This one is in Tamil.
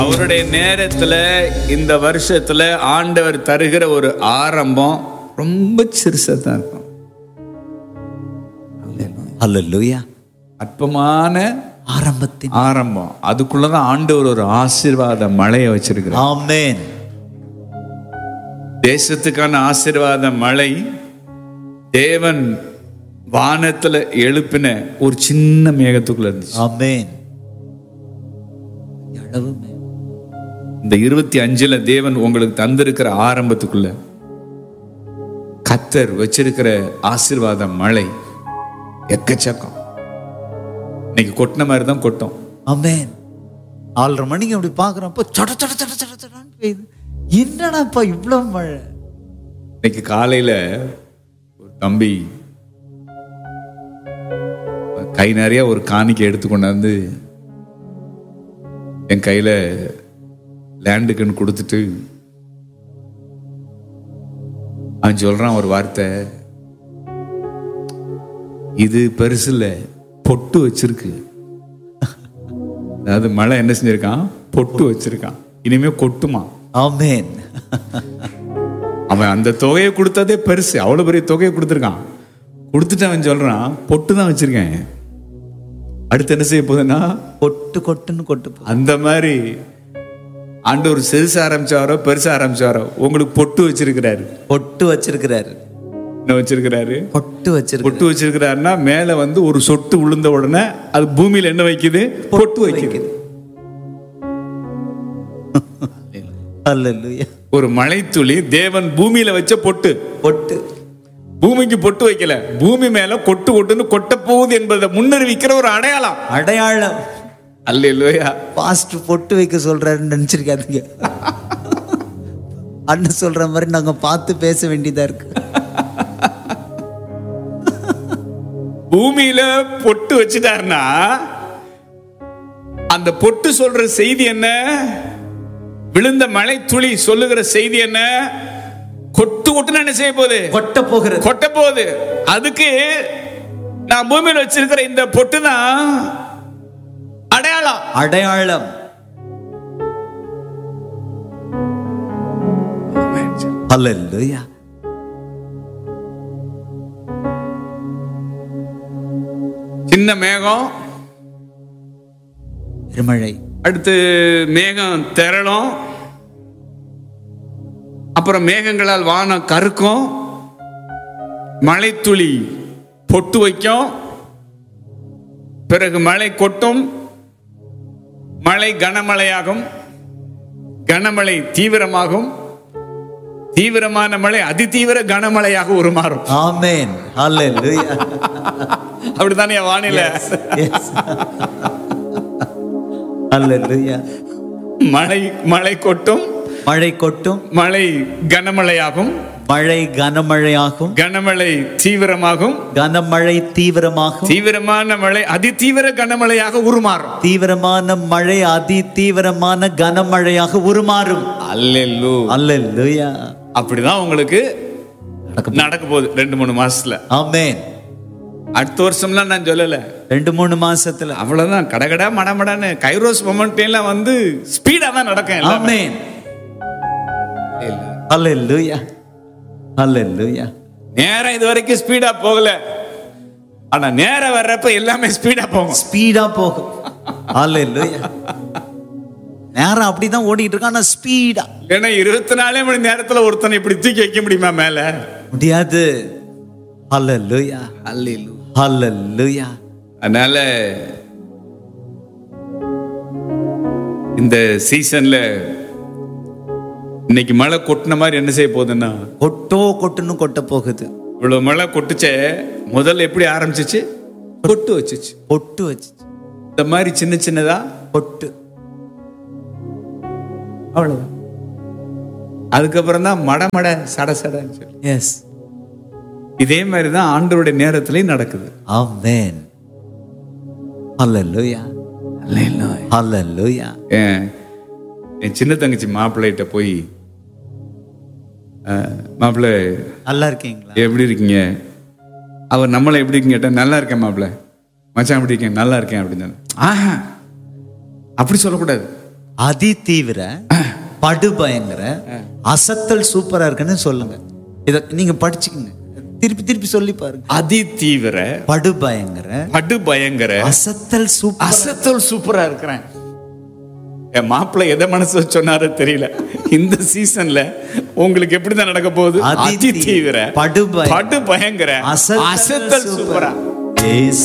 அவருடைய நேரத்துல இந்த வருஷத்துல ஆண்டவர் தருகிற ஒரு ஆரம்பம் ரொம்ப சிறுசா தான் இருக்கும் அல்லேலூயா அற்பமான ஆரம்பத்தின் ஆரம்பம் அதுக்குள்ளதான் ஆண்டவர் ஒரு ஆசீர்வாத மழையை வச்சிருக்கிறார் ஆமென் தேசத்துக்கான ஆசீர்வாத மழை தேவன் வானத்துல எழுப்பின ஒரு சின்ன மேகத்துக்குள்ள இருந்துச்சு ஆமென் அளவுமே இந்த இருபத்தி அஞ்சுல தேவன் உங்களுக்கு தந்திருக்கிற ஆரம்பத்துக்குள்ள கத்தர் வச்சிருக்கிற ஆசீர்வாத மழை எக்கச்சக்கம் இன்னைக்கு கொட்டின மாதிரி தான் கொட்டும் ஆமென் ஆறரை மணிக்கு அப்படி பார்க்குறப்போ சட சட சட சட சடன்னு பெய்யுது என்னடாப்பா இவ்வளோ மழை இன்னைக்கு காலையில ஒரு தம்பி கை நிறைய ஒரு காணிக்கை எடுத்து கொண்டாந்து என் கையில லேண்டுக்குன்னு கொடுத்துட்டு அவன் சொல்றான் ஒரு வார்த்தை இது பெருசு இல்ல பொட்டு வச்சிருக்கு அதாவது மழை என்ன செஞ்சிருக்கான் பொட்டு வச்சிருக்கான் இனிமே கொட்டுமா ஆமென் அவன் அந்த தொகையை கொடுத்ததே பெருசு அவ்வளவு பெரிய தொகையை கொடுத்துருக்கான் கொடுத்துட்டு அவன் சொல்றான் பொட்டு தான் வச்சிருக்கேன் அடுத்து என்ன செய்ய போகுதுன்னா கொட்டு கொட்டுன்னு கொட்டு போ அந்த மாதிரி ஆண்டவர் சிறுசு ஆரம்பிச்சாரோ பெருசு ஆரம்பிச்சாரோ உங்களுக்கு பொட்டு வச்சிருக்கிறாரு பொட்டு வச்சிருக்கிறாரு என்ன வச்சிருக்கிறாரு பொட்டு வச்சிருக்கிறாரு பொட்டு வச்சிருக்கிறாருன்னா மேல வந்து ஒரு சொட்டு விழுந்த உடனே அது பூமியில என்ன வைக்குது பொட்டு வைக்குது அல்லேலூயா ஒரு மழைத்துளி தேவன் பூமியில வச்ச பொட்டு பொட்டு பூமிக்கு பொட்டு வைக்கல பூமி மேல கொட்டு கொட்டுன்னு கொட்ட போகுது என்பதை முன்னறிவிக்கிற ஒரு அடையாளம் அடையாளம் அல்லேலூயா பாஸ்ட் பொட்டு வைக்க சொல்றாருன்னு நினைச்சிருக்காதீங்க அண்ணன் சொல்ற மாதிரி நாங்க பார்த்து பேச வேண்டியதா இருக்கு பூமியில பொட்டு வச்சுட்டாருன்னா அந்த பொட்டு சொல்ற செய்தி என்ன விழுந்த மழை துளி சொல்லுகிற செய்தி என்ன கொட்டு கொட்டுன்னு என்ன செய்ய போகுது கொட்ட போகிறது கொட்ட போகுது அதுக்கு நான் பூமியில வச்சிருக்கிற இந்த பொட்டு தான் அடையாளம் அடையாளம் அல்லேலூயா சின்ன மேகம் பெருமழை அடுத்து மேகம் திரளும் அப்புறம் மேகங்களால் வானம் கருக்கும் மழைத்துளி பொட்டு வைக்கும் பிறகு மழை கொட்டும் மழை கனமழையாகும் கனமழை தீவிரமாகும் தீவிரமான மழை அதிதீவிர கனமழையாக உருமாறும் ஆமென் அல்லேலூயா அப்படித்தானே வானிலை Yes. அல்லேலூயா மழை மழை கொட்டும் மழை கொட்டும் மழை கனமழையாகும் மழை கனமழையாகும் கனமழை தீவிரமாகும் கனமழை தீவிரமாகும் தீவிரமான மழை அதிதீவிர கனமழையாக உருமாறும் தீவிரமான மழை அதி தீவிரமான கனமழையாக உருமாறும் அல்லெல்லு அல்லேலூயா அப்படிதான் உங்களுக்கு நடக்க நடக்க போகுது ரெண்டு மூணு மாசத்துல ஆமென் அடுத்த வருஷம்லாம் நான் சொல்லல ரெண்டு மூணு மாசத்துல அவ்வளவுதான் கடகடா மடமடான்னு கைரோஸ் மொமெண்ட்லாம் வந்து ஸ்பீடா தான் நடக்கும் எல்லாமே. ஆமென் அல்லேலூயா அல்லேலூயா நேரம் இது வரைக்கும் ஸ்பீடா போகல ஆனா நேரம் வர்றப்ப எல்லாமே ஸ்பீடா போகும் ஸ்பீடா போகும் அல்லேலூயா நேரம் அப்படிதான் ஓடிட்டு இருக்கு ஆனா ஸ்பீடா ஏன்னா இருபத்தி நாலே மணி நேரத்துல ஒருத்தனை இப்படி தூக்கி வைக்க முடியுமா மேல முடியாது அல்லேலூயா அல்லேலு அல்லேலூயா அதனால இந்த சீசன்ல இன்னைக்கு மழை கொட்டின மாதிரி என்ன செய்ய போகுதுன்னா கொட்டோ கொட்டுன்னு கொட்ட போகுது இவ்வளவு மழை கொட்டுச்சே முதல்ல எப்படி ஆரம்பிச்சிச்சு கொட்டு வச்சுச்சு பொட்டு வச்சு இந்த மாதிரி சின்ன சின்னதா பொட்டு அவ்வளவுதான் அதுக்கப்புறம் தான் மட மட சட சடன்னு சொல்லி எஸ் இதே மாதிரி தான் ஆண்டவருடைய நேரத்திலையும் நடக்குது ஆமென் அல்லேலூயா அல்லேலூயா என் என் சின்ன தங்கச்சி மாப்பிள்ளைகிட்ட போய் அஹ், மாப்பிள்ளை நல்லா இருக்கீங்களா எப்படி இருக்கீங்க அவர் நம்மளை எப்படி இருக்கீங்க கேட்டா நல்லா இருக்கேன் மாப்பிள்ள மச்சான் எப்படி இருக்கேன் நல்லா இருக்கேன் அப்படின்னு சொன்னேன். ஆஹா அப்படி சொல்லக்கூடாது அதி தீவிர படுபயங்கர அசத்தல் சூப்பரா இருக்குன்னு சொல்லுங்க இத நீங்க படிச்சுக்கங்க திருப்பி திருப்பி சொல்லி பாருங்க அதி தீவிர படுபயங்கர படு பயங்கர அசத்தல் சூப்பர் அசத்தல் சூப்பரா இருக்கிறேன் என் மாப்பிள்ளை எதை மனசு வச்சு சொன்னாரோ தெரியல இந்த சீசன்ல உங்களுக்கு எப்படிதான் நடக்க போகுது அதி அதி தீவிர படுபய- படு பயங்கர அசத்தல் அசத்தல் சூப்பரா. சூப்பரா ஏசு